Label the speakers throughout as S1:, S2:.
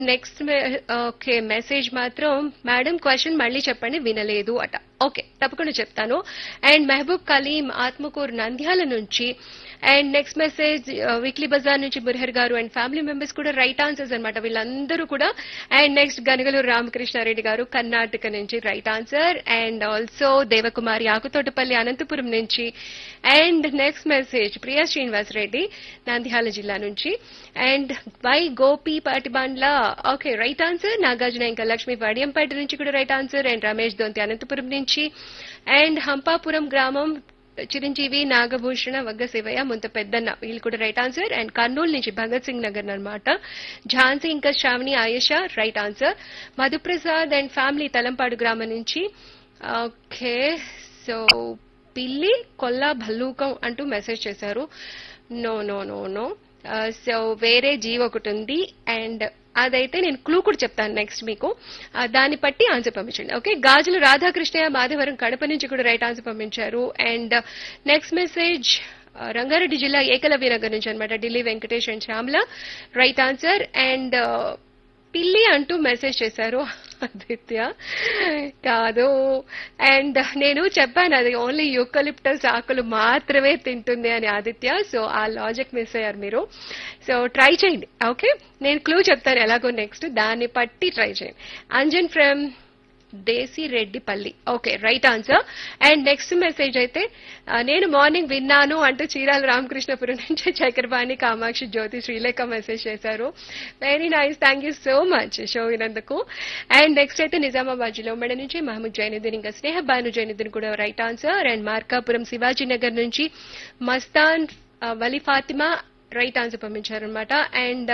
S1: next okay message మాత్రం madam question మళ్ళీ చెప్పండి వినలేదు అట ఓకే తప్పకుండా చెప్తాను అండ్ మెహబూబ్ కలీం ఆత్మకూరు నంద్యాల నుంచి and next message weekly Bazaar నుంచి Burhar garu and family members కూడా రైట్ ఆన్సర్స్ అనమాట వీళ్ళందరూ కూడా అండ్ నెక్స్ట్ గనగలూరు రామకృష్ణారెడ్డి గారు కర్ణాటక నుంచి right answer and also Devakumari Akuthotapalli Anantapur నుంచి and next message Priya Srinivas Reddy Nandyal జిల్లా నుంచి and Y Gopi Patibandla okay right answer Nagarjuna ఇంకా లక్ష్మి వడియంపేట నుంచి కూడా right answer and Ramesh Donthi Anantapur నుంచి అండ్ హంపాపురం గ్రామం చిరంజీవి నాగభూషణ వగ్గ శివయ్య ముంత పెద్దన్న వీళ్ళు కూడా రైట్ ఆన్సర్ అండ్ కర్నూలు నుంచి భగత్ సింగ్ నగర్ అన్నమాట ఝాన్సీ ఇంకా Sravani Ayesha right answer Madhuprasad and family Talampadu గ్రామం నుంచి ఓకే సో పిల్లి కొల్లా భల్లూకం అంటూ మెసేజ్ చేశారు no no no no so వేరే జీవి ఒకటి ఉంది అండ్ అదైతే నేను క్లూ కూడా చెప్తాను నెక్స్ట్ మీకు ఆ, దాన్ని బట్టి ఆన్సర్ పంపించండి ఓకే గాజులు రాధాకృష్ణయ్య మాధవరం కడప నుంచి కూడా రైట్ ఆన్సర్ పంపించారు అండ్ నెక్స్ట్ మెసేజ్ రంగారెడ్డి జిల్లా ఏకలవ్య నగర్ నుంచి అనమాట Delhi Venkatesh and Shyamala right answer and పిల్లి అంటూ మెసేజ్ చేశారు ఆదిత్య కాదు అండ్ నేను చెప్పాను అది ఓన్లీ యూకలిప్టస్ ఆకులు మాత్రమే తింటుంది అని ఆదిత్య సో ఆ లాజిక్ మిస్ అయ్యారు మీరు సో ట్రై చేయండి ఓకే నేను క్లూ చెప్తాను ఎలాగో నెక్స్ట్ దాన్ని పట్టి ట్రై చేయండి Anjan from Desi Reddypalli okay right answer and next message అయితే ఆ, నేను మార్నింగ్ విన్నాను అంటూ చీరాల రామకృష్ణపురం నుంచి చక్రపాణి కామాక్షి జ్యోతి శ్రీలేఖ మెసేజ్ చేశారు very nice thank you so much show వినందుకు అండ్ నెక్స్ట్ అయితే నిజామాబాద్ జిల్లా ఉమ్మడి నుంచి మహమ్మద్ జైనుద్దీన్ ఇంకా స్నేహ బాను జైనుద్దీన్ కూడా right answer and Markapuram Shivaji Nagar నుంచి మస్తాన్ ఆ, వలి ఫాతిమా రైట్ ఆన్సర్ పంపించారనమాట అండ్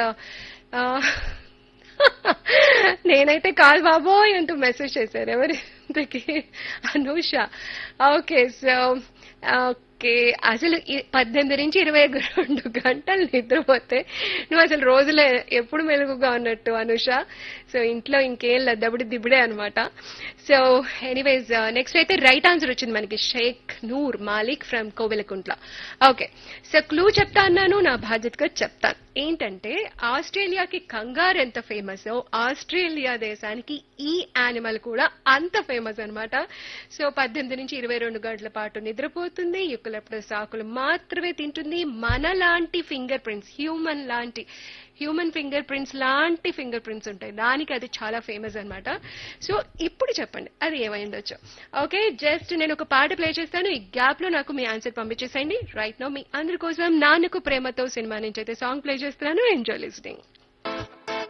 S1: నేనైతే కాల్ బాబోయ్ అంటూ మెసేజ్ చేశారు ఎవరి ఇంతకీ అనూష ఓకే సో ఓకే అసలు ఈ పద్దెనిమిది నుంచి ఇరవై రెండు గంటలు నిద్రపోతే నువ్వు అసలు రోజులో ఎప్పుడు మెలుగుగా ఉన్నట్టు అనుష సో ఇంట్లో ఇంకేం లేదు దబుడి దిబుడే అనమాట సో ఎనీవేస్ నెక్స్ట్ అయితే రైట్ ఆన్సర్ వచ్చింది మనకి Sheikh Noor Malik from Kovelakuntla okay so clue చెప్తా అన్నాను నా బాధ్యతగా చెప్తాను ఏంటంటే ఆస్ట్రేలియాకి కంగార్ ఎంత ఫేమస్ ఆస్ట్రేలియా దేశానికి ఈ యానిమల్ కూడా అంత ఫేమస్ అన్నమాట సో పద్దెనిమిది నుంచి ఇరవై రెండు గంటల పాటు నిద్రపోతుంది యుకలెప్టస్ ఆకులు మాత్రమే తింటుంది మనలాంటి ఫింగర్ ప్రింట్స్ హ్యూమన్ లాంటి హ్యూమన్ ఫింగర్ ప్రింట్స్ లాంటి ఫింగర్ ప్రింట్స్ ఉంటాయి దానికి అది చాలా ఫేమస్ అన్నమాట సో ఇప్పుడు చెప్పండి అది ఏమైందొచ్చు ఓకే జస్ట్ నేను ఒక పాట ప్లే చేస్తాను ఈ గ్యాప్ లో నాకు మీ ఆన్సర్ పంపించేసేయండి రైట్ నో మీ అందరి కోసం నాన్నకు ప్రేమతో సినిమా నుంచి అయితే సాంగ్ ప్లే చేస్తున్నాను ఎంజాయ్ లిస్టింగ్